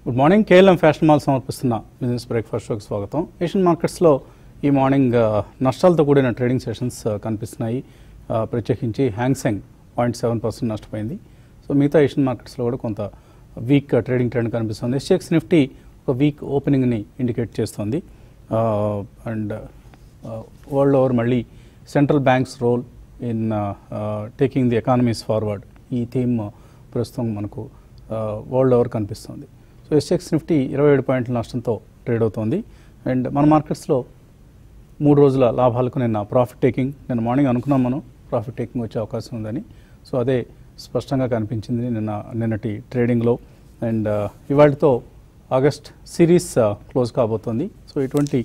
Good morning KLM Fashion mall సమర్పిస్తున్న business breakfast షోకి స్వాగతం ఏషియన్ మార్కెట్స్లో ఈ మార్నింగ్ ఆ, నష్టాలతో కూడిన ట్రేడింగ్ సెషన్స్ ఆ, కనిపిస్తున్నాయి ఆ, ప్రత్యేకించి హ్యాంగ్సెంగ్ పాయింట్ సెవెన్ పర్సెంట్ నష్టపోయింది సో మిగతా ఏషియన్ మార్కెట్స్లో కూడా కొంత వీక్ ట్రేడింగ్ ట్రెండ్ కనిపిస్తుంది ఎస్ఎక్స్ నిఫ్టీ ఒక వీక్ ఓపెనింగ్ని ఇండికేట్ చేస్తుంది అండ్ వరల్డ్ ఓవర్ మళ్ళీ central banks role in taking the economies forward ఈ థీమ్ ప్రస్తుతం మనకు వరల్డ్ ఓవర్ కనిపిస్తుంది సో ఎస్ఎక్స్ నిఫ్టీ ఇరవై ఏడు పాయింట్ల నష్టంతో ట్రేడ్ అవుతోంది అండ్ మన మార్కెట్స్లో మూడు రోజుల లాభాలకు నిన్న ప్రాఫిట్ టేకింగ్ నిన్న మార్నింగ్ అనుకున్నాం మనం ప్రాఫిట్ టేకింగ్ వచ్చే అవకాశం ఉందని సో అదే స్పష్టంగా కనిపించింది నిన్న నిన్నటి ట్రేడింగ్లో అండ్ ఇవాళతో ఆగస్ట్ సిరీస్ క్లోజ్ కాబోతోంది సో ఇటువంటి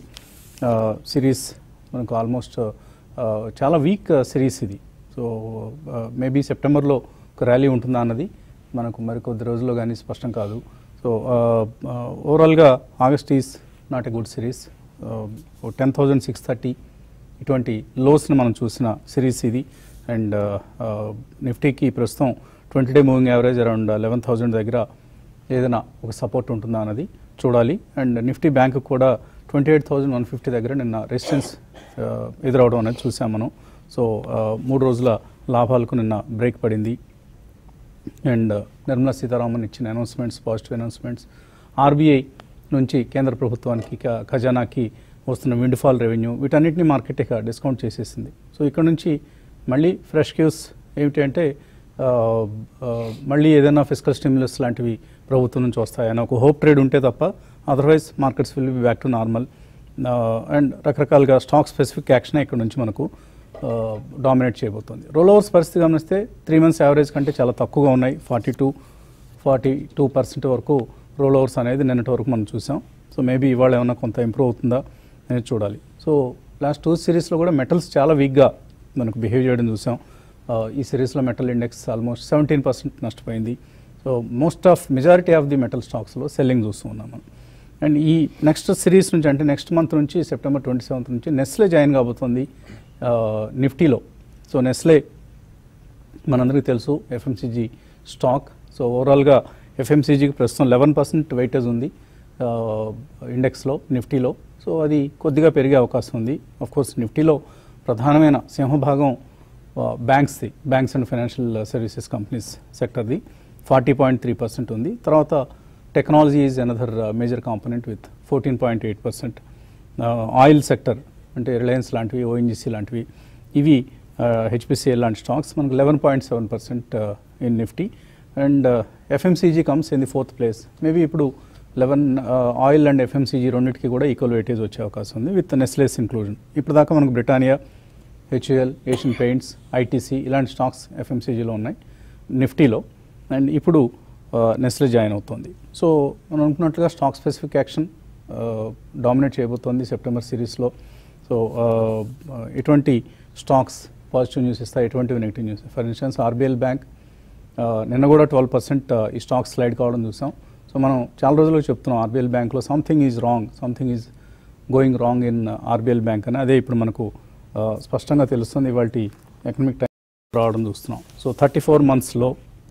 సిరీస్ మనకు ఆల్మోస్ట్ చాలా వీక్ సిరీస్ ఇది సో మేబీ సెప్టెంబర్లో ఒక ర్యాలీ ఉంటుందా అన్నది మనకు మరికొద్ది రోజుల్లో కానీ స్పష్టం కాదు సో ఓవరాల్గా August is not a good series ten thousand six thirty ఇటువంటి లోస్ని మనం చూసిన సిరీస్ ఇది అండ్ నిఫ్టీకి ప్రస్తుతం twenty day moving average around eleven thousand దగ్గర ఏదైనా ఒక సపోర్ట్ ఉంటుందా అన్నది చూడాలి అండ్ నిఫ్టీ బ్యాంక్ కూడా twenty eight thousand one fifty దగ్గర నిన్న రెసిస్టెన్స్ ఎదురవడం అనేది చూసాం మనం సో మూడు రోజుల లాభాలకు నిన్న బ్రేక్ పడింది అండ్ నిర్మలా సీతారామన్ ఇచ్చిన అనౌన్స్మెంట్స్ పాజిటివ్ అనౌన్స్మెంట్స్ ఆర్బీఐ నుంచి కేంద్ర ప్రభుత్వానికి క- ఖజానాకి వస్తున్న విండ్ఫాల్ రెవెన్యూ వీటన్నిటిని మార్కెట్ ఇక డిస్కౌంట్ చేసేసింది సో ఇక్కడ నుంచి మళ్ళీ ఫ్రెష్ క్యూస్ ఏమిటి అంటే ఆ, ఆ, మళ్ళీ ఏదైనా ఫిజికల్ స్టిమ్యులస్ లాంటివి ప్రభుత్వం నుంచి వస్తాయని ఒక హోప్ ట్రేడ్ ఉంటే తప్ప otherwise markets will be back to normal and రకరకాలుగా స్టాక్ స్పెసిఫిక్ యాక్షన్ ఇక్కడ నుంచి మనకు డామినేట్ చేయబోతుంది రోల్ ఓవర్స్ పరిస్థితి గమనిస్తే త్రీ మంత్స్ యావరేజ్ కంటే చాలా తక్కువగా ఉన్నాయి forty two forty two percent వరకు రోల్ ఓవర్స్ అనేది నిన్నటి వరకు మనం చూసాం సో మేబీ ఇవాళ ఏమైనా కొంత ఇంప్రూవ్ అవుతుందా అనేది చూడాలి సో లాస్ట్ టూ సిరీస్లో కూడా మెటల్స్ చాలా వీక్గా మనకు బిహేవ్ చేయడం చూసాం ఆ, ఈ సిరీస్లో metal index almost seventeen percent నష్టపోయింది so most of majority of the metal స్టాక్స్లో సెల్లింగ్ చూస్తూ ఉన్నాం మనం అండ్ ఈ నెక్స్ట్ సిరీస్ నుంచి అంటే నెక్స్ట్ మంత్ నుంచి సెప్టెంబర్ ట్వంటీ సెవెంత్ నుంచి నెస్లే జాయిన్ కాబోతుంది ఆ, నిఫ్టీలో సో నెస్లే మనందరికీ తెలుసు ఎఫ్ఎంసీజీ స్టాక్ సో ఓవరాల్గా ఎఫ్ఎంసీజీకి ప్రస్తుతం లెవెన్ పర్సెంట్ వెయిటేజ్ ఉంది ఆ, ఇండెక్స్లో నిఫ్టీలో సో అది కొద్దిగా పెరిగే అవకాశం ఉంది కోర్స్ నిఫ్టీలో ప్రధానమైన సింహభాగం ఆ, బ్యాంక్స్ది banks and financial services companies సెక్టర్ది ఫార్టీ పాయింట్ త్రీ పర్సెంట్ ఉంది తర్వాత technology is another major component with fourteen point eight percent oil sector అంటే రిలయన్స్ లాంటివి ఓఎన్జీసీ లాంటివి ఇవి హెచ్పిసిఎల్ లాంటి స్టాక్స్ మనకు eleven point seven percent in Nifty and FMCG comes in the fourth place maybe ఇప్పుడు eleven oil and FMCG రెండింటికి కూడా equal weightage వచ్చే అవకాశం ఉంది విత్ నెస్లెస్ ఇంక్లూజన్ ఇప్పుడు దాకా మనకు Britannia HUL Asian Paints ITC ఇలాంటి స్టాక్స్ ఎఫ్ఎంసీజీలో ఉన్నాయి నిఫ్టీలో అండ్ ఇప్పుడు నెస్లే జాయిన్ అవుతుంది సో మనం అనుకున్నట్లుగా స్టాక్ స్పెసిఫిక్ యాక్షన్ డామినేట్ చేయబోతోంది సెప్టెంబర్ సిరీస్లో సో ఎటువంటి స్టాక్స్ పాజిటివ్ న్యూస్ ఇస్తాయి ఎటువంటి negative news for instance RBL bank నిన్న కూడా ట్వెల్వ్ పర్సెంట్ ఈ స్టాక్ స్లైడ్ కావడం చూసాం సో మనం చాలా రోజులుగా చెప్తున్నాం ఆర్బీఎల్ బ్యాంక్లో something is wrong something is going wrong in RBL bank అని అదే ఇప్పుడు మనకు ఆ, స్పష్టంగా తెలుస్తుంది ఇవాళ ఎకనామిక్ టైం రావడం చూస్తున్నాం సో థర్టీ ఫోర్ మంత్స్లో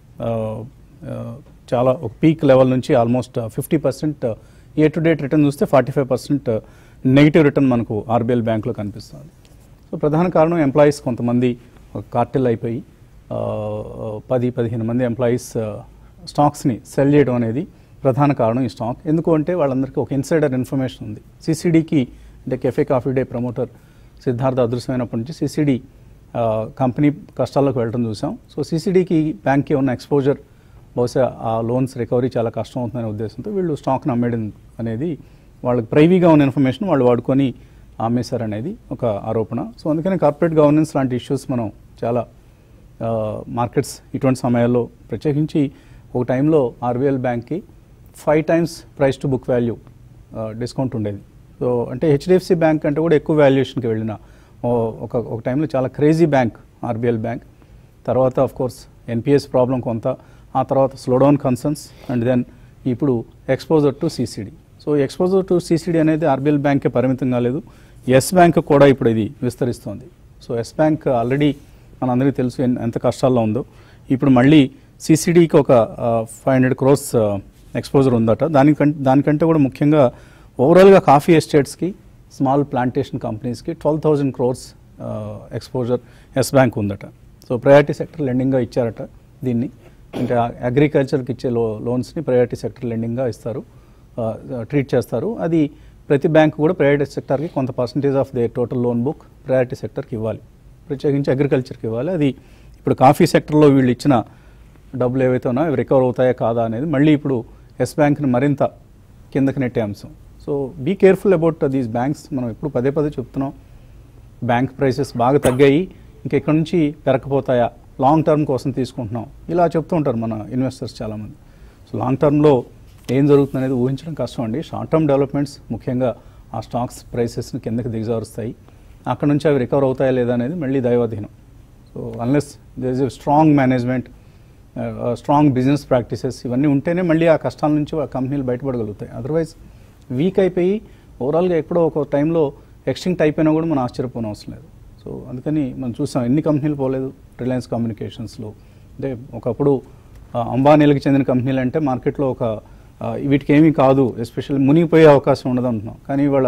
చాలా ఒక పీక్ లెవెల్ నుంచి almost fifty percent year to date return చూస్తే forty five percent negative return మనకు ఆర్బీఎల్ బ్యాంక్లో కనిపిస్తుంది సో ప్రధాన కారణం ఎంప్లాయీస్ కొంతమంది ఒక కార్టెల్ అయిపోయి ఆ, పది పదిహేను మంది ఎంప్లాయీస్ స్టాక్స్ని సెల్ చేయడం అనేది ప్రధాన కారణం ఈ స్టాక్ ఎందుకు అంటే వాళ్ళందరికీ ఒక ఇన్సైడర్ ఇన్ఫర్మేషన్ ఉంది సిసిడికి అంటే Cafe Coffee Day promoter Siddhartha అదృశ్యమైనప్పటి నుంచి సిసిడి కంపెనీ కష్టాల్లోకి వెళ్ళడం చూసాం సో సిసిడికి బ్యాంక్కి ఉన్న ఎక్స్పోజర్ బహుశా ఆ లోన్స్ రికవరీ చాలా కష్టం అవుతుందనే ఉద్దేశంతో వీళ్ళు స్టాక్ని అమ్మేయడం అనేది వాళ్ళకి ప్రైవీగా ఉన్న ఇన్ఫర్మేషన్ వాళ్ళు వాడుకొని అమ్మేశారనేది ఒక ఆరోపణ సో అందుకని కార్పొరేట్ గవర్నెన్స్ లాంటి ఇష్యూస్ మనం చాలా మార్కెట్స్ ఇటువంటి సమయాల్లో ప్రత్యేకించి ఒక టైంలో ఆర్బీఎల్ బ్యాంక్కి five times price to book value discount ఉండేది సో అంటే హెచ్డిఎఫ్సి బ్యాంక్ అంటే కూడా ఎక్కువ వాల్యుయేషన్కి వెళ్ళిన ఓ- ఒక ఒక టైంలో చాలా క్రేజీ బ్యాంక్ ఆర్బీఎల్ బ్యాంక్ తర్వాత ఆఫ్ కోర్స్ ఎన్పిఎస్ ప్రాబ్లం కొంత ఆ తర్వాత స్లోడౌన్ కన్సర్న్స్ అండ్ దెన్ ఇప్పుడు exposure to CCD so exposure to CCD అనేది ఆర్బీఎల్ బ్యాంకే పరిమితం కాలేదు ఎస్ బ్యాంక్ కూడా ఇప్పుడు ఇది విస్తరిస్తోంది సో ఎస్ బ్యాంక్ ఆల్రెడీ మనందరికీ తెలుసు ఎన్- ఎంత కష్టాల్లో ఉందో ఇప్పుడు మళ్ళీ సిసిడికి ఒక ఫైవ్ హండ్రెడ్ క్రోర్స్ ఎక్స్పోజర్ ఉందట దానికంటే దానికంటే కూడా ముఖ్యంగా ఓవరాల్గా కాఫీ ఎస్టేట్స్కి స్మాల్ ప్లాంటేషన్ కంపెనీస్కి twelve thousand crores exposure Yes Bank ఉందట సో ప్రయారిటీ సెక్టర్ లెండింగ్గా ఇచ్చారట దీన్ని అంటే అగ్రికల్చర్కి ఇచ్చే లో లోన్స్ని ప్రయారిటీ సెక్టర్ లెండింగ్గా ఇస్తారు ట్రీట్ చేస్తారు అది ప్రతి బ్యాంక్ కూడా ప్రయారిటీ సెక్టర్కి కొంత percentage of the total loan book priority సెక్టర్కి ఇవ్వాలి ప్రత్యేకించి అగ్రికల్చర్కి ఇవ్వాలి అది ఇప్పుడు కాఫీ సెక్టర్లో వీళ్ళు ఇచ్చిన డబ్బులు ఏవైతే ఉన్నాయో అవి రికవర్ అవుతాయా కాదా అనేది మళ్ళీ ఇప్పుడు ఎస్ బ్యాంక్ని మరింత కిందకి నెట్టే అంశం so be careful about these banks మనం ఎప్పుడు పదే పదే చెప్తున్నాం బ్యాంక్ ప్రైసెస్ బాగా తగ్గాయి ఇంకా ఇక్కడ నుంచి పెరగకపోతాయా లాంగ్ టర్మ్ కోసం తీసుకుంటున్నాం ఇలా చెప్తూ ఉంటారు మన ఇన్వెస్టర్స్ చాలామంది సో లాంగ్ టర్మ్లో ఏం జరుగుతుంది అనేది ఊహించడం కష్టం అండి షార్ట్ టర్మ్ డెవలప్మెంట్స్ ముఖ్యంగా ఆ స్టాక్స్ ప్రైసెస్ని కిందకి దిగజారుస్తాయి అక్కడ నుంచి అవి రికవర్ అవుతాయా లేదా అనేది మళ్ళీ దైవాధీనం so unless there is a strong management strong business practices ఇవన్నీ ఉంటేనే మళ్ళీ ఆ కష్టాల నుంచి ఆ కంపెనీలు బయటపడగలుగుతాయి అదర్వైజ్ వీక్ అయిపోయి ఓవరాల్గా ఎక్కడో ఒక టైంలో ఎక్స్టింక్ట్ అయిపోయినా కూడా మనం ఆశ్చర్యపోవడం అవసరం లేదు సో అందుకని మనం చూసాం ఎన్ని కంపెనీలు పోలేదు రిలయన్స్ కమ్యూనికేషన్స్లో అంటే ఒకప్పుడు ఆ, అంబానీలకు చెందిన కంపెనీలు అంటే మార్కెట్లో ఒక ఆ, వీటికి ఏమీ కాదు ఎస్పెషల్లీ మునిగిపోయే అవకాశం ఉండదు అంటున్నాం కానీ ఇవాళ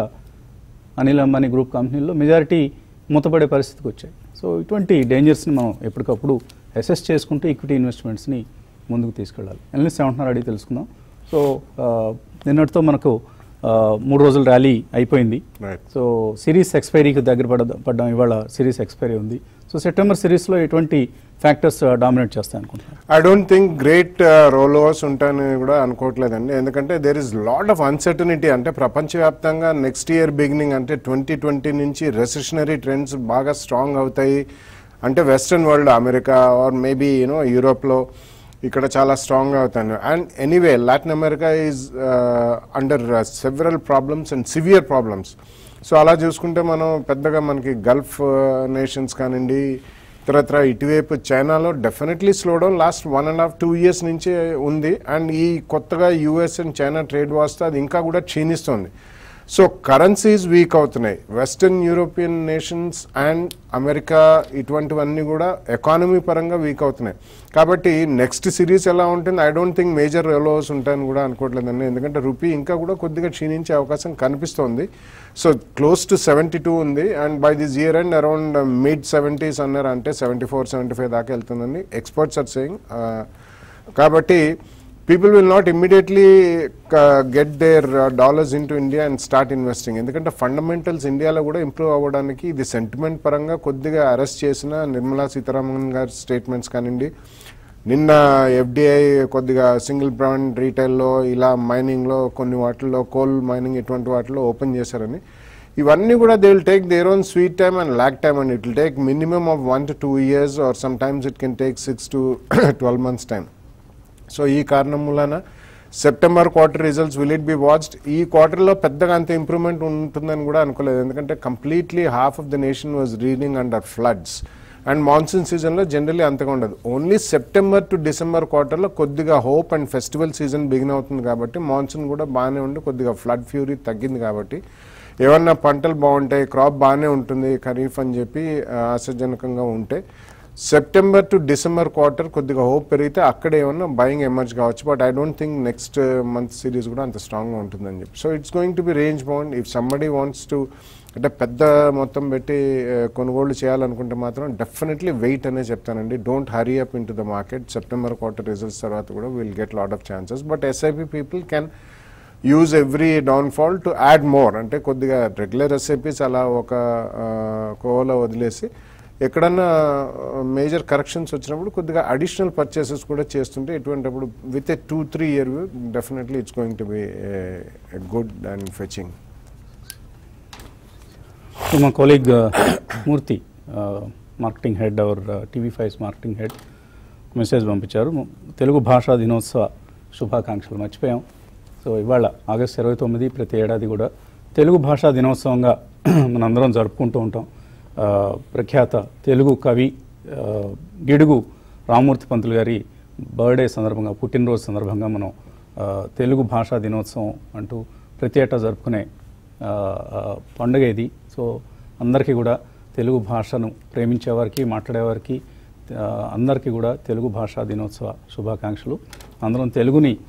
అనిల్ అంబానీ గ్రూప్ కంపెనీల్లో మెజారిటీ మూతపడే పరిస్థితికి వచ్చాయి సో ఇటువంటి డేంజర్స్ని మనం ఎప్పటికప్పుడు అసెస్ చేసుకుంటూ ఈక్విటీ ఇన్వెస్ట్మెంట్స్ని ముందుకు తీసుకెళ్ళాలి ఎనలిస్ట్ ఏమంటున్నారు అడిగి తెలుసుకుందాం సో ఆ, నిన్నటితో మనకు ఆ, మూడు రోజుల ర్యాలీ అయిపోయింది రైట్ సో సిరీస్ ఎక్స్పైరీకి దగ్గర పడ పడ్డాం ఇవాళ సిరీస్ ఎక్స్పైరీ ఉంది సో సెప్టెంబర్ సిరీస్లో ఎటువంటి ఫ్యాక్టర్స్ డామినేట్ చేస్తాయి అనుకుంటున్నాను I don't think great rollovers ఉంటాయని కూడా అనుకోవట్లేదండి ఎందుకంటే there is lot of uncertainty అంటే ప్రపంచవ్యాప్తంగా నెక్స్ట్ ఇయర్ బిగినింగ్ అంటే ట్వంటీ ట్వంటీ నుంచి రెసిషనరీ ట్రెండ్స్ బాగా స్ట్రాంగ్ అవుతాయి అంటే western world America or maybe you know యూరోప్లో ఇక్కడ చాలా స్ట్రాంగ్గా అవుతాను and anyway Latin America is under several problems and severe problems so అలా చూసుకుంటే మనం పెద్దగా మనకి గల్ఫ్ నేషన్స్ కానివ్వండి ఇతరత్ర ఇటువైపు చైనాలో definitely slow down last one and half two years నుంచి ఉంది అండ్ ఈ కొత్తగా యూఎస్ అండ్ చైనా ట్రేడ్ వాస్తే అది ఇంకా కూడా క్షీణిస్తుంది సో కరెన్సీస్ వీక్ అవుతున్నాయి western European nations and America ఇటువంటివన్నీ కూడా ఎకానమీ పరంగా వీక్ అవుతున్నాయి కాబట్టి నెక్స్ట్ సిరీస్ ఎలా ఉంటుంది ఐ డోంట్ థింక్ మేజర్ రెలోస్ ఉంటాయని కూడా అనుకోవట్లేదండి ఎందుకంటే రూపీ ఇంకా కూడా కొద్దిగా క్షీణించే అవకాశం కనిపిస్తోంది so close to seventy two ఉంది and by this year and around mid seventies అన్నారు అంటే సెవెంటీ ఫోర్ సెవెంటీ ఫైవ్ దాకా వెళ్తుందండి ఎక్స్పర్ట్స్ ఆర్ సేయింగ్ కాబట్టి people will not immediately get their dollars into India and start investing ఎందుకంటే fundamentals ఇండియాలో కూడా improve అవ్వడానికి ఇది సెంటిమెంట్ పరంగా కొద్దిగా అరెస్ట్ చేసిన నిర్మలా సీతారామన్ గారి స్టేట్మెంట్స్ కానివ్వండి నిన్న ఎఫ్డిఐ కొద్దిగా సింగిల్ బ్రాండ్ రీటైల్లో ఇలా మైనింగ్లో కొన్ని వాటిల్లో కోల్ మైనింగ్ ఇటువంటి వాటిలో ఓపెన్ చేశారని ఇవన్నీ కూడా they will take their own sweet time and lag time and it will take minimum of one to two years or sometimes it can take six to twelve months time so ఈ కారణం మూలన September quarter results will it be watched ఈ క్వార్టర్లో పెద్దగా అంత improvement ఉంటుందని కూడా అనుకోలేదు ఎందుకంటే completely half of the nation was reading under floods and monsoon సీజన్లో జనరలీ అంతగా ఉండదు ఓన్లీ సెప్టెంబర్ టు డిసెంబర్ క్వార్టర్లో కొద్దిగా hope and festival season begin అవుతుంది కాబట్టి మాన్సూన్ కూడా బాగానే ఉండి కొద్దిగా ఫ్లడ్ ఫ్యూరీ తగ్గింది కాబట్టి ఏమన్నా పంటలు బాగుంటాయి క్రాప్ బాగానే ఉంటుంది ఖరీఫ్ అని చెప్పి ఆ, ఆశాజనకంగా ఉంటే సెప్టెంబర్ టు డిసెంబర్ క్వార్టర్ కొద్దిగా హోప్ పెరిగితే అక్కడ ఏమన్నా బయింగ్ ఎమర్జ్ కావచ్చు but I don't think next month series కూడా అంత స్ట్రాంగ్గా ఉంటుందని చెప్పి so it's going to be range bound if somebody wants to అంటే పెద్ద మొత్తం పెట్టి ఆ, కొనుగోలు చేయాలనుకుంటే మాత్రం డెఫినెట్లీ వెయిట్ అనే చెప్తానండి don't hurry up into the market September quarter results తర్వాత కూడా will get lot of chances but SIP people can use every downfall to add more అంటే కొద్దిగా రెగ్యులర్ ఎస్ఐపీస్ అలా ఒక కోవలో వదిలేసి ఎక్కడన్నా మేజర్ కరెక్షన్స్ వచ్చినప్పుడు కొద్దిగా అడిషనల్ పర్చేసెస్ కూడా చేస్తుంటే ఎటువంటిప్పుడు with a two three year view definitely it's going to be good and fetching so మా colleague Murthy marketing head our TV five's marketing head message పంపించారు మ- తెలుగు భాషా దినోత్సవ శుభాకాంక్షలు మర్చిపోయాం సో ఇవాళ ఆగస్టు ఇరవై తొమ్మిది ప్రతి ఏడాది కూడా తెలుగు భాషా దినోత్సవంగా మనందరం జరుపుకుంటూ ఉంటాం ఆ, ప్రఖ్యాత తెలుగు కవి ఆ, గిడుగు రామూర్తి పంతులు గారి బర్త్డే సందర్భంగా పుట్టినరోజు సందర్భంగా మనం ఆ, తెలుగు భాషా దినోత్సవం అంటూ ప్రతి ఏటా జరుపుకునే ఆ, ఆ, పండుగ ఇది సో అందరికీ కూడా తెలుగు భాషను ప్రేమించేవారికి మాట్లాడేవారికి ఆ, అందరికీ కూడా తెలుగు భాషా దినోత్సవ శుభాకాంక్షలు అందరం తెలుగుని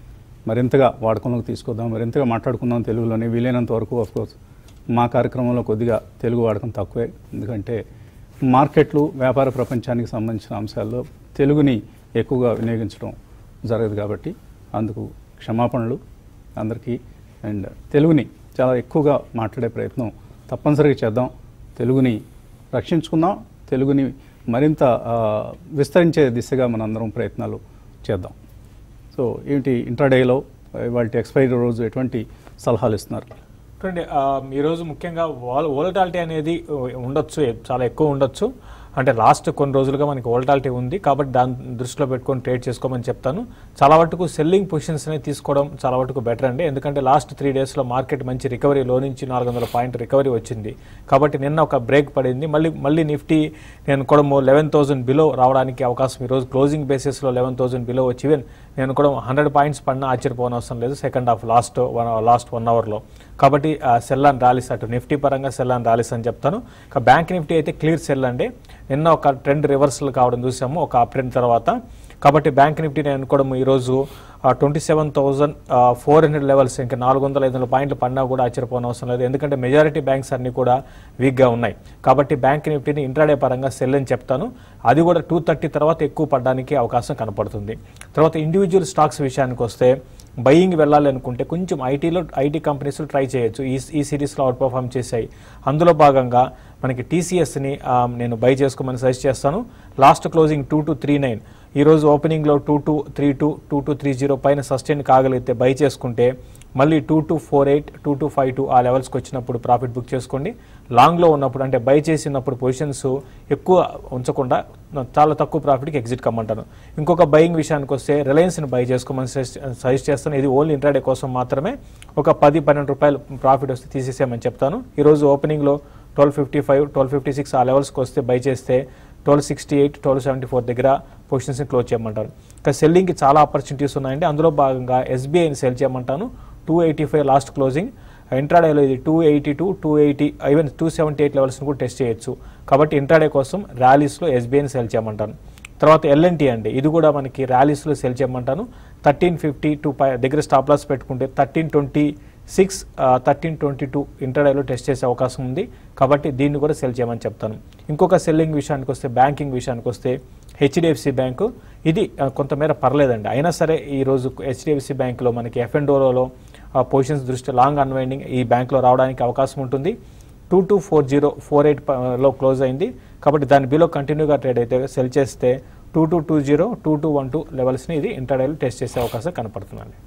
మరింతగా వాడకంలోకి తీసుకొద్దాం మరింతగా మాట్లాడుకుందాం తెలుగులోనే వీలైనంత వరకు కోర్స్ మా కార్యక్రమంలో కొద్దిగా తెలుగు వాడకం తక్కువే ఎందుకంటే మార్కెట్లు వ్యాపార ప్రపంచానికి సంబంధించిన అంశాల్లో తెలుగుని ఎక్కువగా వినియోగించడం జరగదు కాబట్టి అందుకు క్షమాపణలు అందరికీ అండ్ తెలుగుని చాలా ఎక్కువగా మాట్లాడే ప్రయత్నం తప్పనిసరిగా చేద్దాం తెలుగుని రక్షించుకుందాం తెలుగుని మరింత ఆ, విస్తరించే దిశగా మనందరం ప్రయత్నాలు చేద్దాం సో ఏంటి ఇంట్రాడేలో వాళ్ళ ఎక్స్పైరీ రోజు ఎటువంటి సలహాలు ఇస్తున్నారు చూడండి ఆ, ఈరోజు ముఖ్యంగా వాల్ వోలటాలిటీ అనేది ఉండొచ్చు ఎ- చాలా ఎక్కువ ఉండొచ్చు అంటే లాస్ట్ కొన్ని రోజులుగా మనకి వోలటాలిటీ ఉంది కాబట్టి దాన్ని దృష్టిలో పెట్టుకొని ట్రేడ్ చేసుకోమని చెప్తాను చాలా వరకు సెల్లింగ్ పొజిషన్స్ అనేది తీసుకోవడం చాలా వరకు బెటర్ అండి ఎందుకంటే లాస్ట్ త్రీ డేస్లో మార్కెట్ మంచి రికవరీ లో నుంచి నాలుగు వందల పాయింట్ రికవరీ వచ్చింది కాబట్టి నిన్న ఒక బ్రేక్ పడింది మళ్ళీ మళ్ళీ నిఫ్టీ నేను కూడా లెవెన్ థౌసండ్ బిలో రావడానికి అవకాశం ఈరోజు క్లోజింగ్ బేసిస్లో లెవెన్ థౌసండ్ బిలో వచ్చి ఈవెన్ నేను కూడా హండ్రెడ్ పాయింట్స్ పడినా ఆశ్చర్యపోనవసరం లేదు second half last one last one అవర్లో కాబట్టి సెల్ అండ్ ర్యాలీస్ అటు నిఫ్టీ పరంగా సెల్ అండ్ ర్యాలీస్ అని చెప్తాను ఇక బ్యాంక్ నిఫ్టీ అయితే క్లియర్ సెల్ అండి నిన్న ఒక ట్రెండ్ రివర్సల్ కావడం చూసాము ఒక అప్ ట్రెండ్ తర్వాత కాబట్టి బ్యాంక్ నిఫ్టీ నేను అనుకోవడం ఈరోజు twenty seven thousand four hundred levels ఇంకా నాలుగు వందల ఐదు వందల పాయింట్లు పడినా కూడా ఆశ్చర్యపోనవసరం లేదు ఎందుకంటే మెజారిటీ బ్యాంక్స్ అన్ని కూడా వీక్గా ఉన్నాయి కాబట్టి బ్యాంక్ నిఫ్టీని ఇంట్రాడే పరంగా సెల్ అని చెప్తాను అది కూడా టూ థర్టీ తర్వాత ఎక్కువ పడడానికి అవకాశం కనపడుతుంది తర్వాత ఇండివిజువల్ స్టాక్స్ విషయానికి వస్తే బయింగ్ వెళ్ళాలి అనుకుంటే కొంచెం ఐటీలో ఐటీ కంపెనీస్ ట్రై చేయొచ్చు ఈ ఈ సిరీస్లో అవుట్ పర్ఫామ్ చేశాయి అందులో భాగంగా మనకి టీసీఎస్ని నేను బై చేసుకోమని సజెస్ట్ చేస్తాను last closing two two three nine ఈరోజు ఓపెనింగ్లో two two three two two two three zero పైన సస్టైన్ కాగలిగితే బై చేసుకుంటే మళ్ళీ two two four eight two two five two ఆ లెవెల్స్కి వచ్చినప్పుడు ప్రాఫిట్ బుక్ చేసుకోండి లాంగ్లో ఉన్నప్పుడు అంటే బై చేసినప్పుడు పొజిషన్స్ ఎక్కువ ఉంచకుండా చాలా తక్కువ ప్రాఫిట్కి ఎగ్జిట్ కమ్మంటాను ఇంకొక బయింగ్ విషయానికి వస్తే రిలయన్స్ని బై చేసుకోమని సజెస్ట్ సజెస్ట్ చేస్తాను ఇది ఓన్లీ ఇంట్రాడే కోసం మాత్రమే ఒక పది పన్నెండు రూపాయలు ప్రాఫిట్ వస్తే తీసేసేయమని చెప్తాను ఈరోజు ఓపెనింగ్లో twelve fifty five twelve fifty six ఆ లెవెల్స్కి వస్తే బై చేస్తే twelve sixty eight twelve seventy four దగ్గర పొజిషన్స్ని క్లోజ్ చేయమంటారు ఇంకా సెల్లింగ్కి చాలా ఆపర్చునిటీస్ ఉన్నాయండి అందులో భాగంగా ఎస్బీఐని సెల్ చేయమంటాను two eighty five last closing ఇంట్రాడేలో ఇది two eighty two two eighty even two seventy eight లెవెల్స్ని కూడా టెస్ట్ చేయొచ్చు కాబట్టి ఇంట్రాడే కోసం ర్యాలీస్లో ఎస్బీఐని సెల్ చేయమంటాను తర్వాత ఎల్ఎన్టీ అండి ఇది కూడా మనకి ర్యాలీస్లో సెల్ చేయమంటాను థర్టీన్ ఫిఫ్టీ టూ పై దగ్గర స్టాప్ లాస్ పెట్టుకుంటే thirteen twenty six thirteen twenty two ఇంటర్డేలో టెస్ట్ చేసే అవకాశం ఉంది కాబట్టి దీన్ని కూడా సెల్ చేయమని చెప్తాను ఇంకొక సెల్లింగ్ విషయానికి వస్తే బ్యాంకింగ్ విషయానికి వస్తే హెచ్డిఎఫ్సి బ్యాంకు ఇది ఆ, కొంతమేర పర్లేదండి అయినా సరే ఈరోజు హెచ్డిఎఫ్సి బ్యాంకులో మనకి ఎఫ్ అండ్ ఓలో పొజిషన్స్ దృష్ట్యా లాంగ్ అన్వైండింగ్ ఈ బ్యాంక్లో రావడానికి అవకాశం ఉంటుంది two two four zero four eight లో క్లోజ్ అయింది కాబట్టి దాని బిలో కంటిన్యూగా ట్రేడ్ అయితే సెల్ చేస్తే two two two zero two two one two లెవెల్స్ని ఇది ఇంటర్డేలో టెస్ట్ చేసే అవకాశం కనపడుతుందండి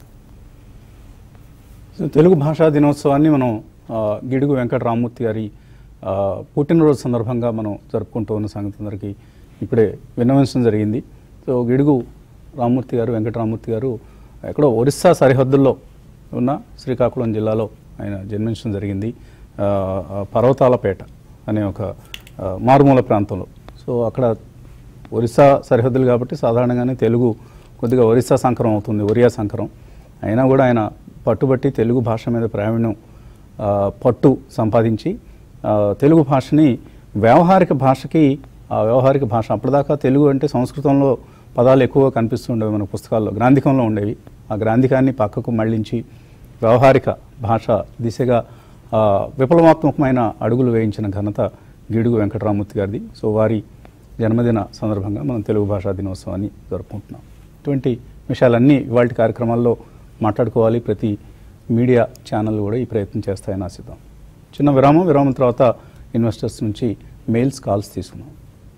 సో తెలుగు భాషా దినోత్సవాన్ని మనం ఆ, గిడుగు వెంకట రామ్మూర్తి గారి ఆ, పుట్టినరోజు సందర్భంగా మనం జరుపుకుంటూ ఉన్న సంగతి అందరికీ ఇప్పుడే విన్నవించడం జరిగింది సో గిడుగు రామ్మూర్తి గారు వెంకట రామ్మూర్తి గారు ఎక్కడో ఒరిస్సా సరిహద్దుల్లో ఉన్న శ్రీకాకుళం జిల్లాలో ఆయన జన్మించడం జరిగింది ఆ, ఆ, పర్వతాలపేట అనే ఒక ఆ, మారుమూల ప్రాంతంలో సో అక్కడ ఒరిస్సా సరిహద్దులు కాబట్టి సాధారణంగానే తెలుగు కొద్దిగా ఒరిస్సా సంకరం అవుతుంది ఒరియా సంకరం అయినా కూడా ఆయన పట్టుబట్టి తెలుగు భాష మీద ప్రావీణ్యం ఆ, పట్టు సంపాదించి ఆ, తెలుగు భాషని వ్యవహారిక భాషకి ఆ వ్యవహారిక భాష అప్పటిదాకా తెలుగు అంటే సంస్కృతంలో పదాలు ఎక్కువగా కనిపిస్తుండేవి మన పుస్తకాల్లో గ్రాంధికంలో ఉండేవి ఆ గ్రాంధికాన్ని పక్కకు మళ్ళించి వ్యవహారిక భాష దిశగా ఆ, విప్లవాత్మకమైన అడుగులు వేయించిన ఘనత గిడుగు వెంకటరామూర్తి గారిది సో వారి జన్మదిన సందర్భంగా మనం తెలుగు భాషా దినోత్సవాన్ని జరుపుకుంటున్నాం ఇటువంటి విషయాలన్నీ ఇవాళ కార్యక్రమాల్లో మాట్లాడుకోవాలి ప్రతి మీడియా ఛానల్ కూడా ఈ ప్రయత్నం చేస్తాయని ఆశిద్దాం చిన్న విరామం విరామం తర్వాత ఇన్వెస్టర్స్ నుంచి మెయిల్స్ కాల్స్ తీసుకున్నాం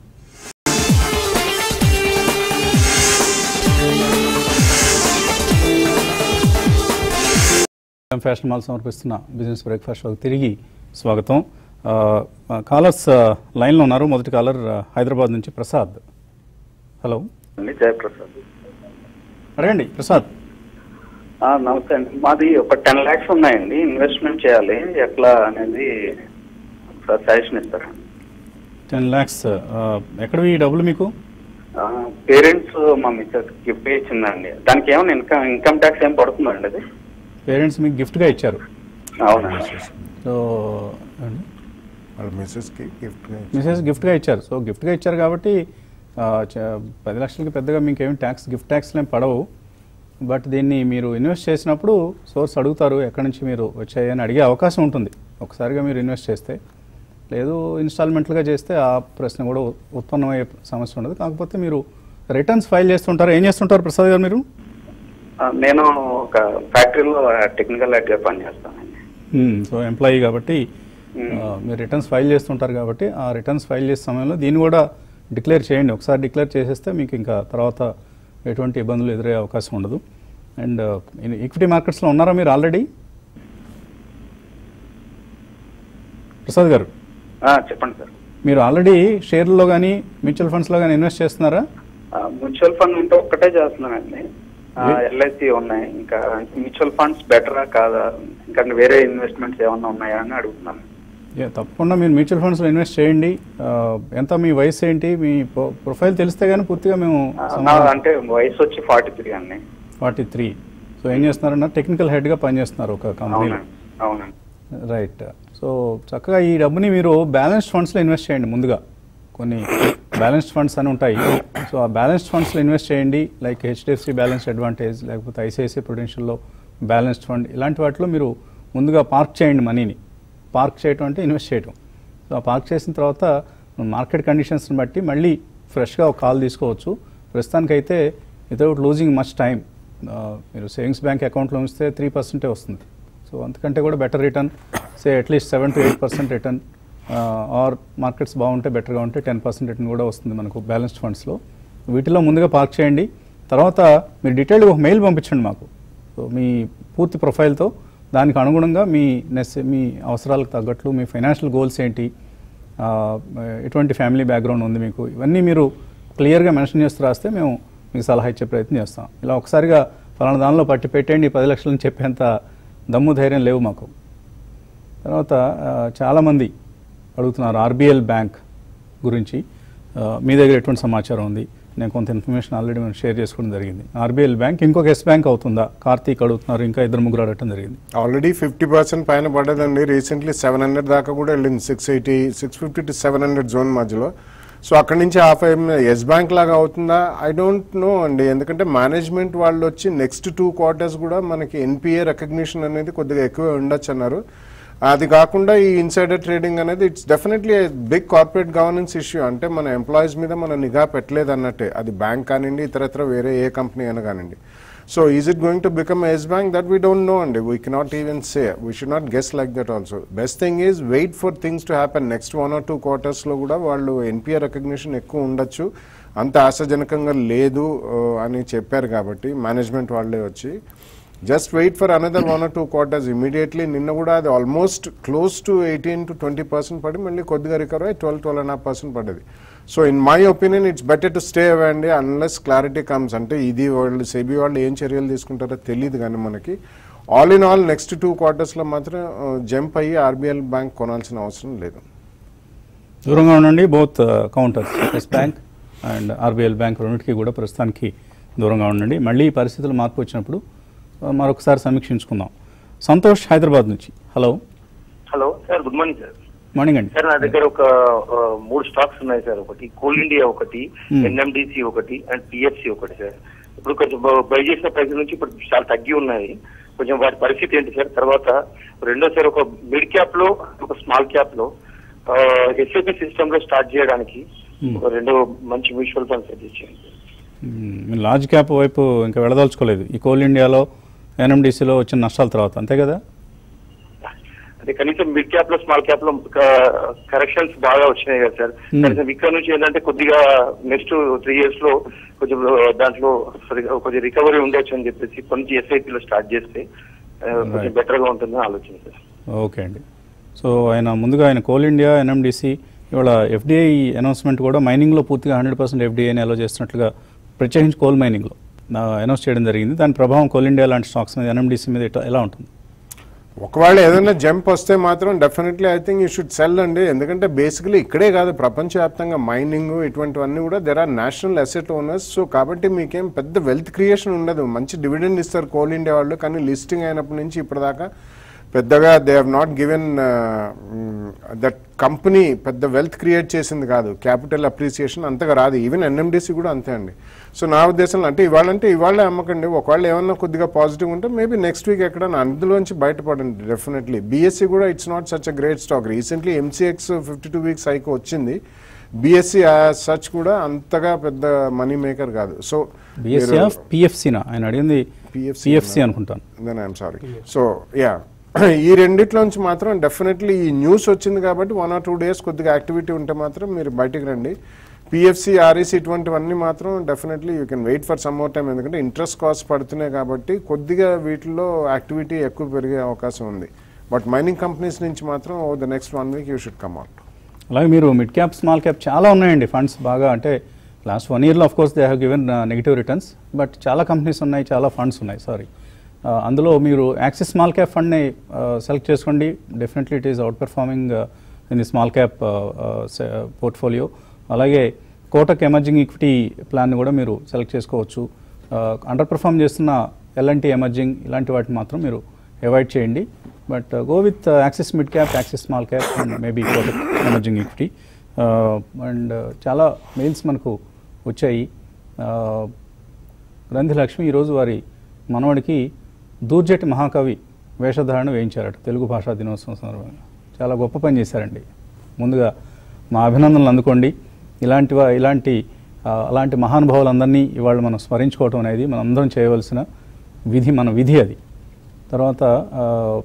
ఫ్యాషన్ మాల్ సమర్పిస్తున్న బిజినెస్ బ్రేక్ఫాస్ట్ షోకి తిరిగి స్వాగతం ఆ, ఆ, కాలర్స్ ఆ, లైన్లో ఉన్నారు మొదటి కాలర్ ఆ, హైదరాబాద్ నుంచి ప్రసాద్ హలో అండి జయప్రసాద్ అడగండి ప్రసాద్ ఆ, నమస్తే అండి మాది ఒక టెన్ ల్యాక్స్ ఉన్నాయండి ఇన్వెస్ట్మెంట్ చేయాలి ఎట్లా అనేది ఒకసారి సజెషన్ ఇస్తారా టెన్ ల్యాక్స్ ఎక్కడవి ఈ డబ్బులు మీకు పేరెంట్స్ మా మిస్సెస్ గిఫ్ట్ ఇచ్చిందండి దానికి ఏమైనా ఇన్కమ్ ఇన్కమ్ ట్యాక్స్ ఏం పడుతుందండి అది పేరెంట్స్ మీకు గిఫ్ట్గా ఇచ్చారు అవునండి సో వాళ్ళ మిస్సెస్కి గిఫ్ట్ మిసెస్ గిఫ్ట్గా ఇచ్చారు సో గిఫ్ట్గా ఇచ్చారు కాబట్టి ఆ, చ- పది లక్షలకి పెద్దగా మీకు ఏమి ట్యాక్స్ గిఫ్ట్ ట్యాక్స్లు ఏం పడవు బట్ దీన్ని మీరు ఇన్వెస్ట్ చేసినప్పుడు సోర్స్ అడుగుతారు ఎక్కడి నుంచి మీరు వచ్చాయి అని అడిగే అవకాశం ఉంటుంది ఒకసారిగా మీరు ఇన్వెస్ట్ చేస్తే లేదు ఇన్స్టాల్మెంట్లుగా చేస్తే ఆ ప్రశ్న కూడా ఉ- ఉత్పన్నమయ్యే సమస్య ఉండదు కాకపోతే మీరు రిటర్న్స్ ఫైల్ చేస్తుంటారు ఏం చేస్తుంటారు ప్రసాద్ గారు మీరు ఆ, నేను ఒక ఫ్యాక్టరీలో టెక్నికల్ హెడ్ గా పనిచేస్తానండి సో ఎంప్లాయీ కాబట్టి ఆ, మీరు రిటర్న్స్ ఫైల్ చేస్తుంటారు కాబట్టి ఆ రిటర్న్స్ ఫైల్ చేసే సమయంలో దీన్ని కూడా డిక్లేర్ చేయండి ఒకసారి డిక్లేర్ చేసేస్తే మీకు ఇంకా తర్వాత ఎటువంటి ఇబ్బందులు ఎదురయ్యే అవకాశం ఉండదు అండ్ ఈక్విటీ మార్కెట్స్లో ఉన్నారా మీరు ఆల్రెడీ ప్రసాద్ గారు ఆ, చెప్పండి సార్ మీరు ఆల్రెడీ షేర్లలో కానీ మ్యూచువల్ ఫండ్స్లో కానీ ఇన్వెస్ట్ చేస్తున్నారా మ్యూచువల్ ఫండ్ అంటే ఒక్కటే చేస్తున్నానండి ఎల్ఐసి ఉన్నాయి ఇంకా మ్యూచువల్ ఫండ్స్ బెటరా కాదా ఇంకా వేరే ఇన్వెస్ట్మెంట్స్ ఏమన్నా ఉన్నాయా అని అడుగుతున్నాను యా, తప్పకుండా మీరు మ్యూచువల్ ఫండ్స్లో ఇన్వెస్ట్ చేయండి ఆ, ఎంత మీ వయసు ఏంటి మీ ప్రొ- ప్రొఫైల్ తెలిస్తే కానీ పూర్తిగా మేము ఆ, నా అంటే వయసు వచ్చి ఫార్టీ త్రీ అండి ఫార్టీ త్రీ సో ఏం చేస్తున్నారన్న టెక్నికల్ హెడ్గా పనిచేస్తున్నారు ఒక కంపెనీలో అవునండి అవునండి రైట్ సో చక్కగా ఈ డబ్బుని మీరు బ్యాలెన్స్డ్ ఫండ్స్లో ఇన్వెస్ట్ చేయండి ముందుగా కొన్ని బ్యాలెన్స్డ్ ఫండ్స్ అని ఉంటాయి సో ఆ బ్యాలెన్స్డ్ ఫండ్స్లో ఇన్వెస్ట్ చేయండి లైక్ హెచ్డిఎఫ్సి బ్యాలెన్స్డ్ అడ్వాంటేజ్ లేకపోతే ఐసిఐసిఐ ప్రొడెన్షియల్లో బ్యాలెన్స్డ్ ఫండ్ ఇలాంటి వాటిలో మీరు ముందుగా పార్క్ చేయండి మనీని పార్క్ చేయటం అంటే ఇన్వెస్ట్ చేయటం సో ఆ పార్క్ చేసిన తర్వాత మార్కెట్ కండిషన్స్ని బట్టి మళ్ళీ ఫ్రెష్గా ఒక కాల్ తీసుకోవచ్చు ప్రస్తుతానికైతే వితౌట్ లూజింగ్ మచ్ టైం మీరు సేవింగ్స్ బ్యాంక్ అకౌంట్లో ఉంచితే త్రీ పర్సెంటే వస్తుంది సో అంతకంటే కూడా better return say at least seven to eight percent return or markets బాగుంటే బెటర్గా ఉంటే టెన్ పర్సెంట్ రిటర్న్ కూడా వస్తుంది మనకు బ్యాలెన్స్డ్ ఫండ్స్లో వీటిలో ముందుగా పార్క్ చేయండి తర్వాత మీరు డీటెయిల్గా ఒక మెయిల్ పంపించండి మాకు సో మీ పూర్తి ప్రొఫైల్తో దానికి అనుగుణంగా మీ నెస్ మీ అవసరాలకు తగ్గట్లు మీ ఫైనాన్షియల్ గోల్స్ ఏంటి ఆ, ఎటువంటి ఫ్యామిలీ బ్యాక్గ్రౌండ్ ఉంది మీకు ఇవన్నీ మీరు క్లియర్గా మెన్షన్ చేస్తూ రాస్తే మేము మీకు సలహా ఇచ్చే ప్రయత్నం చేస్తాం ఇలా ఒకసారిగా ఫలానా దానిలో పట్టి పెట్టండి పది లక్షలని చెప్పేంత దమ్ము ధైర్యం లేవు మాకు తర్వాత ఆ, చాలామంది అడుగుతున్నారు ఆర్బిఎల్ బ్యాంక్ గురించి ఆ, మీ దగ్గర ఎటువంటి సమాచారం ఉంది నేను కొంత ఇన్ఫర్మేషన్ ఆల్రెడీ మేము షేర్ చేసుకోవడం జరిగింది ఆర్బిఎల్ బ్యాంక్ ఇంకొక ఎస్ బ్యాంక్ అవుతుందా కార్తీక్ అడుగుతున్నారు ఇంకా ఇద్దరు ముగ్గురు అడగటం జరిగింది ఆల్రెడీ ఫిఫ్టీ పర్సెంట్ పైన పడ్డదండి రీసెంట్లీ సెవెన్ హండ్రెడ్ దాకా కూడా వెళ్ళింది six eighty six fifty to seven hundred zone మధ్యలో సో అక్కడి నుంచి హాఫ్ ఎస్ బ్యాంక్ లాగా అవుతుందా ఐ డోంట్ నో అండి ఎందుకంటే మేనేజ్మెంట్ వాళ్ళు వచ్చి నెక్స్ట్ టూ క్వార్టర్స్ కూడా మనకి ఎన్పిఏ రికగ్నిషన్ అనేది కొద్దిగా ఎక్కువ ఉండొచ్చు అన్నారు అది కాకుండా ఈ ఇన్సైడర్ ట్రేడింగ్ అనేది it's definitely big corporate governance issue అంటే మన ఎంప్లాయీస్ మీద మన నిఘా పెట్టలేదు అన్నట్టే అది బ్యాంక్ కానివ్వండి ఇతరత్ర వేరే ఏ కంపెనీ అయినా కానివ్వండి so is it going to become Yes Bank that we don't know అండి we cannot even say we should not guess like that also best thing is wait for things to happen next one or two క్వార్టర్స్లో కూడా వాళ్ళు NPR recognition ఎక్కువ ఉండొచ్చు అంత ఆశాజనకంగా లేదు ఆ, అని చెప్పారు కాబట్టి మేనేజ్మెంట్ వాళ్ళే వచ్చి just wait for another one or two quarters immediately నిన్న కూడా అది almost close to eighteen to twenty percent పడి మళ్ళీ కొద్దిగా రికవర్ అయ్యి twelve twelve and half percent పడ్డది so in my opinion it's better to stay away అండి unless clarity comes అంటే ఇది వాళ్ళు సెబీ వాళ్ళు ఏం చర్యలు తీసుకుంటారో తెలియదు కానీ మనకి all in all next two క్వార్టర్స్లో మాత్రం జంప్ అయ్యి ఆర్బీఎల్ బ్యాంక్ కొనాల్సిన అవసరం లేదు దూరంగా ఉండండి both counters Yes Bank and RBL Bank రెండింటికి కూడా ప్రస్తుతానికి దూరంగా ఉండండి మళ్ళీ ఈ పరిస్థితులు మార్పు వచ్చినప్పుడు ఆ, మరొకసారి సమీక్షించుకుందాం సంతోష్ హైదరాబాద్ నుంచి hello hello sir good morning sir morning అండి సార్ నా దగ్గర ఒక ఆ, మూడు స్టాక్స్ ఉన్నాయి సార్ ఒకటి కోల్ ఇండియా ఒకటి Hmm. ఎన్ఎండిసి ఒకటి అండ్ పిఎఫ్సి ఒకటి సార్ ఇప్పుడు కొంచెం బ- బై చేసిన ప్రైస్ నుంచి ఇప్పుడు చాలా తగ్గి ఉన్నాయి కొంచెం వాటి పరిస్థితి ఏంటి సార్ తర్వాత రెండోసారి ఒక మిడ్ క్యాప్ లో ఒక స్మాల్ క్యాప్ లో ఎస్ఐపి సిస్టమ్ లో స్టార్ట్ చేయడానికి Hmm. ఒక రెండు మంచి మ్యూచువల్ ఫండ్స్ సజెస్ట్ చేయండి మ్మ్, మీరు లార్జ్ క్యాప్ వైపు ఇంకా వెళ్ళదలుచుకోలేదు ఈ కోల్ ఇండియాలో ఎన్ఎండిసిలో వచ్చిన నష్టాల తర్వాత అంతే కదా అంటే కనీసం మిడ్ క్యాప్ లో స్మాల్ క్యాప్ లో కరెక్షన్స్ బాగా వచ్చినాయి కదా సార్ Hmm. కనీసం ఇక్కడ నుంచి ఏంటంటే కొద్దిగా నెక్స్ట్ త్రీ ఇయర్స్ లో కొంచెం దాంట్లో సరిగా కొంచెం రికవరీ ఉండొచ్చు అని చెప్పేసి కొంచెం ఎస్ఐపి లో స్టార్ట్ చేస్తే ఆ, కొంచెం Right. బెటర్ గా ఉంటుందని ఆలోచన సార్ ఓకే అండి సో ఆయన ముందుగా ఆయన కోల్ ఇండియా ఎన్ఎండిసి ఇవాళ ఎఫ్డిఐ అనౌన్స్మెంట్ కూడా మైనింగ్లో పూర్తిగా హండ్రెడ్ పర్సెంట్ ఎఫ్డిఐని అలో చేస్తున్నట్లుగా ప్రత్యేకించి కోల్ మైనింగ్లో అనౌన్స్ చేయడం జరిగింది దాని ప్రభావం కోల్ ఇండియా లాంటి స్టాక్స్ మీద ఎన్ఎండిసి మీద ఎట్లా- ఎలా ఉంటుంది ఒకవేళ ఏదైనా జంప్ వస్తే మాత్రం definitely I think you should sell అండి ఎందుకంటే బేసికలీ ఇక్కడే కాదు ప్రపంచవ్యాప్తంగా మైనింగ్ ఇటువంటివన్నీ కూడా there are national asset owners so కాబట్టి మీకేం పెద్ద వెల్త్ క్రియేషన్ ఉండదు మంచి డివిడెండ్ ఇస్తారు కోల్ ఇండియా వాళ్ళు కానీ లిస్టింగ్ అయినప్పటి నుంచి ఇప్పటిదాకా పెద్దగా they have not given that company పెద్ద వెల్త్ క్రియేట్ చేసింది కాదు క్యాపిటల్ అప్రిసియేషన్ అంతగా రాదు ఈవెన్ ఎన్ఎండిసి కూడా అంతే అండి సో నా ఉద్దేశంలో అంటే ఇవాళ అంటే ఇవాళ అమ్మకండి ఒకవేళ ఏమన్నా కొద్దిగా పాజిటివ్ ఉంటే మేబీ నెక్స్ట్ వీక్ ఎక్కడైనా అందులోంచి బయటపడండి డెఫినెట్లీ బీఎస్సీ కూడా it's not such a great stock recently MCX fifty two weeks high వచ్చింది బీఎస్సీ సచ్ కూడా అంతగా పెద్ద మనీ మేకర్ కాదు సో బిఎస్సీ ఆఫ్ పిఎఫ్సీనా ఆయన అడిగింది PFC పిఎఫ్సి అనుకుంటాను then I'm sorry so yeah ఈ రెండిట్లోంచి మాత్రం డెఫినెట్లీ ఈ న్యూస్ వచ్చింది కాబట్టి వన్ ఆర్ టూ డేస్ కొద్దిగా యాక్టివిటీ ఉంటే మాత్రం మీరు బయటికి రండి పిఎఫ్సి ఆర్ఈసి ఇటువంటివన్నీ మాత్రం definitely you can wait for some more time ఎందుకంటే ఇంట్రెస్ట్ కాస్ట్ పడుతున్నాయి కాబట్టి కొద్దిగా వీటిలో యాక్టివిటీ ఎక్కువ పెరిగే అవకాశం ఉంది బట్ మైనింగ్ కంపెనీస్ నుంచి మాత్రం oh the next one week you should come out అలాగే మీరు మిడ్ క్యాప్ స్మాల్ క్యాప్ చాలా ఉన్నాయండి ఫండ్స్ బాగా అంటే లాస్ట్ వన్ ఇయర్లో of course they have given negative returns but చాలా కంపెనీస్ ఉన్నాయి చాలా ఫండ్స్ ఉన్నాయి సారీ అందులో మీరు యాక్సిస్ స్మాల్ క్యాప్ ఫండ్ని సెలెక్ట్ చేసుకోండి definitely it is out performing in the small cap portfolio అలాగే కోటక్ ఎమర్జింగ్ ఈక్విటీ ప్లాన్ కూడా మీరు సెలెక్ట్ చేసుకోవచ్చు అండర్ పెర్ఫామ్ చేస్తున్న ఎల్ఎన్టీ ఎమర్జింగ్ ఇలాంటి వాటిని మాత్రం మీరు అవాయిడ్ చేయండి but go with Axis mid cap Axis small cap and maybe Kotak emerging equity and చాలా మెయిల్స్ మనకు వచ్చాయి Uh, రంధి లక్ష్మి ఈరోజు వారి మనవడికి దూర్జటి మహాకవి వేషధారణ వేయించారట తెలుగు భాషా దినోత్సవం సందర్భంగా చాలా గొప్ప పని చేశారండి ముందుగా మా అభినందనలు అందుకోండి ఇలాంటి వా- ఇలాంటి ఆ, అలాంటి మహానుభావులందరినీ ఇవాళ మనం స్మరించుకోవటం అనేది మనం అందరం చేయవలసిన విధి మన విధి అది తర్వాత ఆ,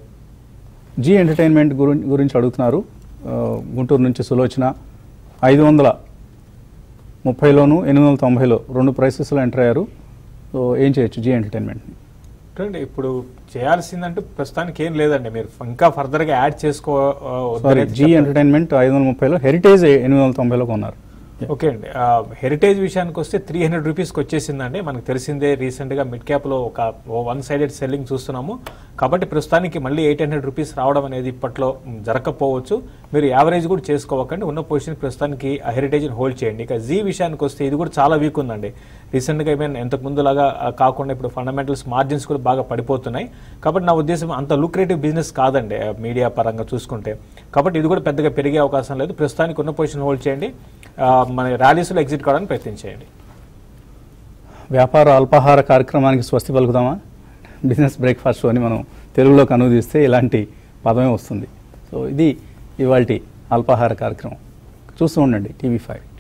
జీ ఎంటర్టైన్మెంట్ గురి గురించి అడుగుతున్నారు ఆ, గుంటూరు నుంచి సులోచన ఐదు వందల ముప్పైలోను ఎనిమిది వందల తొంభైలో రెండు ప్రైసెస్లో ఎంటర్ అయ్యారు సో ఏం చేయొచ్చు జీ ఎంటర్టైన్మెంట్ని చూడండి ఇప్పుడు చేయాల్సిందంటే ప్రస్తుతానికి ఏం లేదండి మీరు ఇంకా ఫర్దర్ గా యాడ్ చేసుకో ఆ, సారీ వద్దనేది జీ చెప్పాలి. ఎంటర్టైన్మెంట్ ఐదు వందల ముప్పైలో హెరిటేజ్ ఎనిమిది వందల తొంభైలో కొన్నారు ఓకే అండి ఆ, హెరిటేజ్ విషయానికి వస్తే త్రీ హండ్రెడ్ రూపీస్కి వచ్చేసిందండి మనకు తెలిసిందే రీసెంట్గా మిడ్ క్యాప్లో ఒక వన్ సైడెడ్ సెల్లింగ్ చూస్తున్నాము కాబట్టి ప్రస్తుతానికి మళ్ళీ ఎయిట్ హండ్రెడ్ రూపీస్ రావడం అనేది ఇప్పట్లో మ్, జరగకపోవచ్చు మీరు యావరేజ్ కూడా చేసుకోవకండి ఉన్న పొజిషన్ ప్రస్తుతానికి ఆ హెరిటేజ్ని హోల్డ్ చేయండి ఇక జీ విషయానికి వస్తే ఇది కూడా చాలా వీక్ ఉందండి రీసెంట్గా ఏమైనా ఇంతకు ముందులాగా ఆ, కాకుండా ఇప్పుడు ఫండమెంటల్స్ మార్జిన్స్ కూడా బాగా పడిపోతున్నాయి కాబట్టి నా ఉద్దేశం అంత లుక్రేటివ్ బిజినెస్ కాదండి ఆ, మీడియా పరంగా చూసుకుంటే కాబట్టి ఇది కూడా పెద్దగా పెరిగే అవకాశం లేదు ప్రస్తుతానికి ఉన్న పొజిషన్ హోల్డ్ చేయండి ఆ, మన ర్యాలీస్లో ఎగ్జిట్ కావడానికి ప్రయత్నం చేయండి వ్యాపార అల్పాహార కార్యక్రమానికి స్వస్తి పలుకుదామా బిజినెస్ బ్రేక్ఫాస్ట్ అని మనం తెలుగులోకి అనువదిస్తే ఇలాంటి పదమే వస్తుంది సో ఇది ఇవాళ అల్పాహార కార్యక్రమం చూస్తూ ఉండండి టీవీ ఫైవ్